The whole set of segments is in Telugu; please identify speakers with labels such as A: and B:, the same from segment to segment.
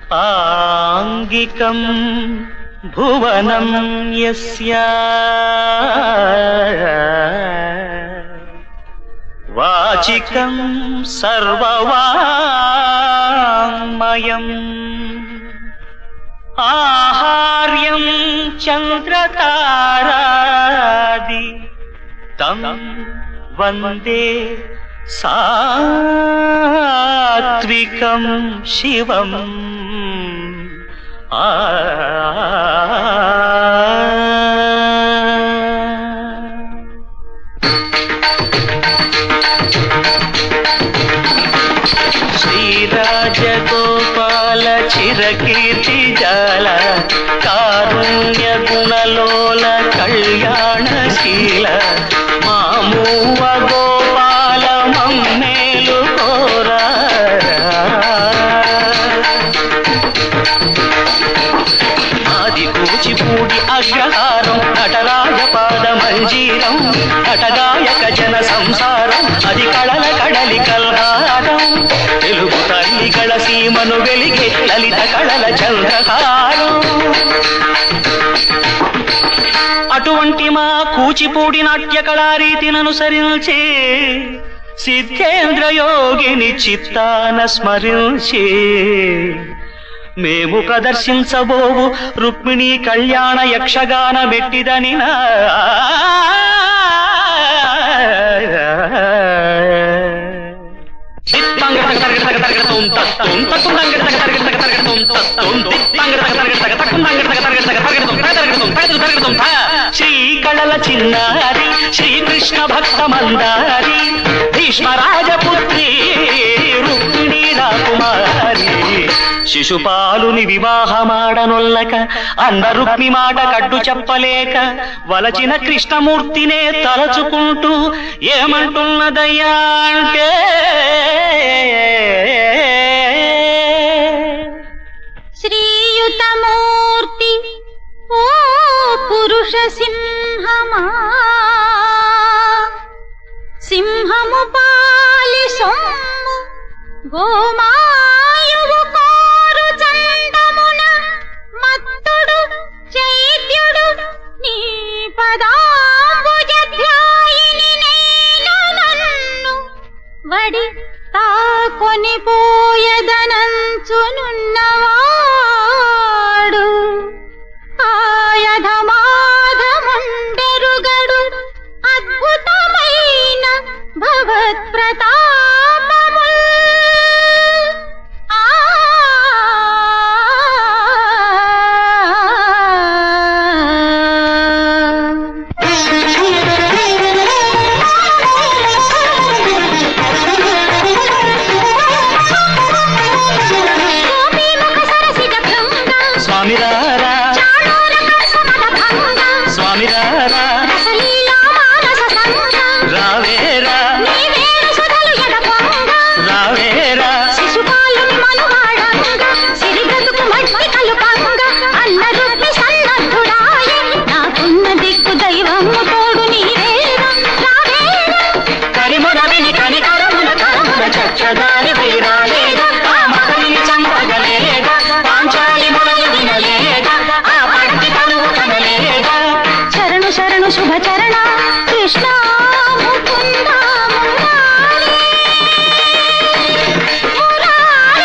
A: ఆంగికం భువనం యస్య వాచికం సర్వవామయం ఆహార్యం చంద్రతారాది తం వందే సాత్వికం శివం ఆ శ్రీరాజగోపాల చిరకీర్తి జాల కారుణ్య గుణలోల కళ్యాణశీల మామూవ గోపాల మమ్మేలు కోరా ఆది కూచిపూడి అగ్రహారం నటరాజ పాద మంజీరం నటగాయక జన సంసారం అది కళల కడలి కల్హారం తెలుగు తల్లిగళ సీమను వెలిగే లలిత కళల చంద్రహారం అటువంటి మా కూచిపూడి నాట్య కళారీతిననుసరించే సిద్ధేంద్ర యోగిని చిత్తాన స్మరించే మేము ప్రదర్శించబోవు రుక్మిణి కళ్యాణ యక్షగాన మెట్టిదని శ్రీకళల చిన్నారి శ్రీకృష్ణ భక్త మందారి భీష్మరాజపుత్రి రుక్మిణి రాకుమారి శిశుపాలుని వివాహమాడనొల్లక అందరుక్మి మాట కడ్డు చెప్పలేక వలచిన కృష్ణమూర్తినే తలచుకుంటూ ఏమంటున్నదయ్యా అంటే
B: శ్రీయుతమూర్తి ఓ పురుష సింహమా సింహము పాలి సొమ్ము గోమాయువు కోరు చండమున మత్తుడు చైత్యుడు నీ పదాంబుజధ్యాయిని నేను నన్ను వడి తాకొని పోయదనంచునున్నవాడు ఆయధమాధముండెరుగడు అద్భుతమైన భగవత్ ప్రతాపముల్ ఆ గోపీముఖ సరసిజ భృంగ
A: స్వామిరారా
B: చాణూర కల్పమద భంగ
A: స్వామిరారా
B: రసలీలా మానస సంగ
A: రావేరా
B: నీవేరు సుధలు ఎడపొంగ
A: రావేరా
B: శిశుపాలుని మనువాడంగ సిరి బ్రతుకు మట్టి కలుపంగ అన్న రుక్మి సన్నద్ధుడాయే నాకున్న దిక్కు దైవము తోడు నీవేరా రావేరా
A: కరిమురవిని కనికరమున కరమున చచ్చదారి వైరాలేగా ఆ మహని చంపగలేగా పాంచాలి మొదలు వినలేగా ఆ పట్టి తనువు కనలేగా
B: శరణు శరణు శుభ చరణ కృష్ణ ముకుంద మురారి. మురారి.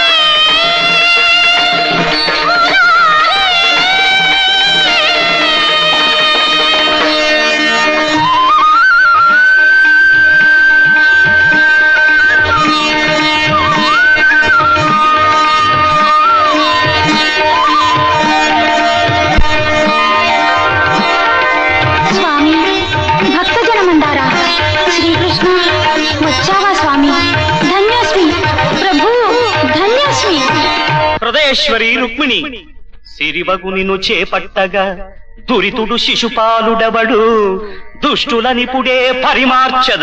B: స్వామి భక్తజనమందారా శ్రీకృష్ణ వచ్చావా స్వామి ధన్యస్మి ప్రభు ధన్యస్మి
A: హృదయేశ్వరి రుక్మిణి సిరివగు నిన్ను చేపట్టగా దురితుడు శిశుపాలుడవడు దుష్టుల నిపుడే పరిమార్చద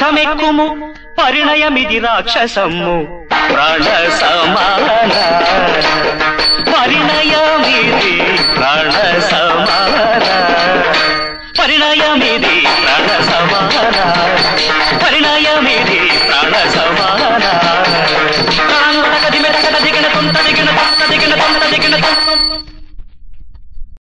A: రథమెక్కుము పరిణయమిది రాక్షసమ్ము ప్రాణ సమాన